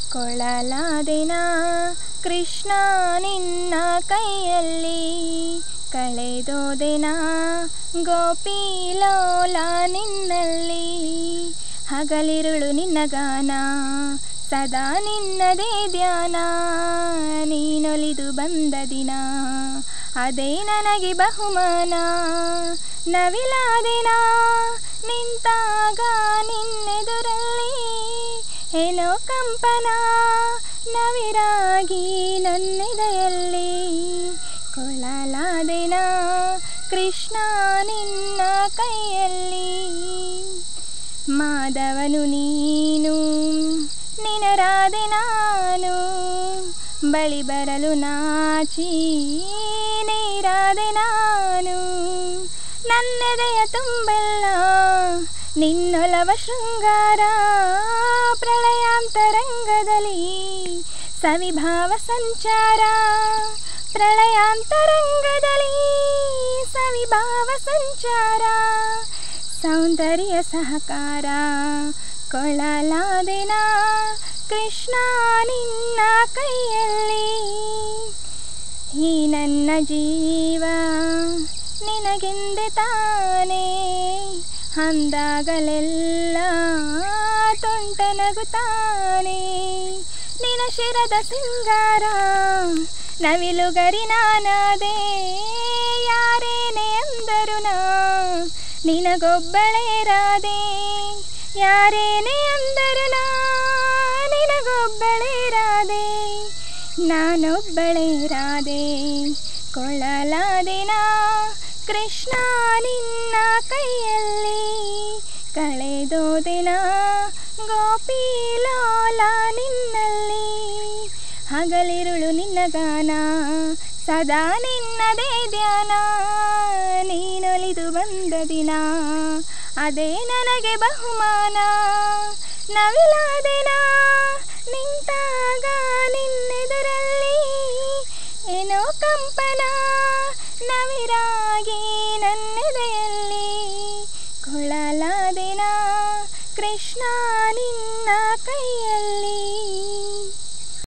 ಕೊಳಲಾದೆನ ಕೃಷ್ಣ ನಿನ್ನ ಕೈಯಲ್ಲಿ ಕಳೆದೋದೆನ ಗೋಪಿಲೋಲ ನಿನ್ನಲ್ಲಿ ಹಗಲಿರುಳು ನಿನ್ನ ಗಾನ ಸದಾ ನಿನ್ನದೇ ಧ್ಯಾನ ನೀನೊಲಿದು ಬಂದ ದಿನ ಅದೇ ನನಗೆ ಬಹುಮಾನ ನವಿಲಾದಿನ ನಿಂತಾಗ ನಿನ್ನೆದುರಲ್ಲಿ ಏನೋ ಕಂಪನ ನವಿರಾಗಿ ನನ್ನೆದೆಯಲ್ಲಿ ಕೊಳಲಾದೆನ ಕೃಷ್ಣ ನಿನ್ನ ಕೈಯಲ್ಲಿ ಮಾಧವನು ನೀನು ನಿನರಾದೆ ನಾನು ಬಳಿ ಬರಲು ನಾಚಿ ನೀರಾದೆ ನಾನು ನನ್ನೆದೆಯ ತುಂಬೆಲ್ಲ ನಿನ್ನೊಲವ ಶೃಂಗಾರ ಪ್ರಳಯಾಂತರಂಗದಲ್ಲಿ ಸವಿಭಾವ ಸಂಚಾರ ಪ್ರಳಯಾಂತರಂಗದಲ್ಲಿ ಸವಿಭಾವ ಸಂಚಾರ ಸೌಂದರ್ಯ ಸಹಕಾರ ಕೊಳಲಾದಿನ ಕೃಷ್ಣ ನಿನ್ನ ಕೈಯಲ್ಲಿ ಈ ನನ್ನ ಜೀವ ನಿನಗೆಂದೆ ತಾನೇ ಅಂದಾಗಲೆಲ್ಲ ತುಂಟ ನಗುತ್ತಾನೆ ನಿನ ಶಿರದ ಸಿಂಗಾರ ನವಿಲುಗರಿ ನಾನಾದೆ ಯಾರೇನೆ ಅಂದರು ನಾ ನಿನಗೊಬ್ಬಳೇ ರಾದೆ ಯಾರೇನೆ ಅಂದರು ನಾ ನಿನಗೊಬ್ಬಳೇ ರಾದೆ ನಾನೊಬ್ಬಳೇ ರಾದೆ ಕೊಳಲಾದಿನ ಕೃಷ್ಣ ನಿನ್ನ ಕೈಯಲ್ಲಿ ಕಳೆದೋದಿನ ಗೋಪಿಲೋಲ ನಿನ್ನಲ್ಲಿ ಹಗಲಿರುಳು ನಿನ್ನ ಗಾನ ಸದಾ ನಿನ್ನದೇ ಧ್ಯಾನ ನೀನೊಲಿದು ಬಂದ ದಿನ ಅದೇ ನನಗೆ ಬಹುಮಾನ ನವಿಲಾದಿನ ನಿಂತಾಗ ನಿನ್ನೆದುರಲ್ಲಿ ಏನೋ ಕಂಪನ ನವಿರಾಗಿ ನನ್ನೆದೆಯಲ್ಲಿ ಕೊಳಲಾದಿನ ಕೃಷ್ಣ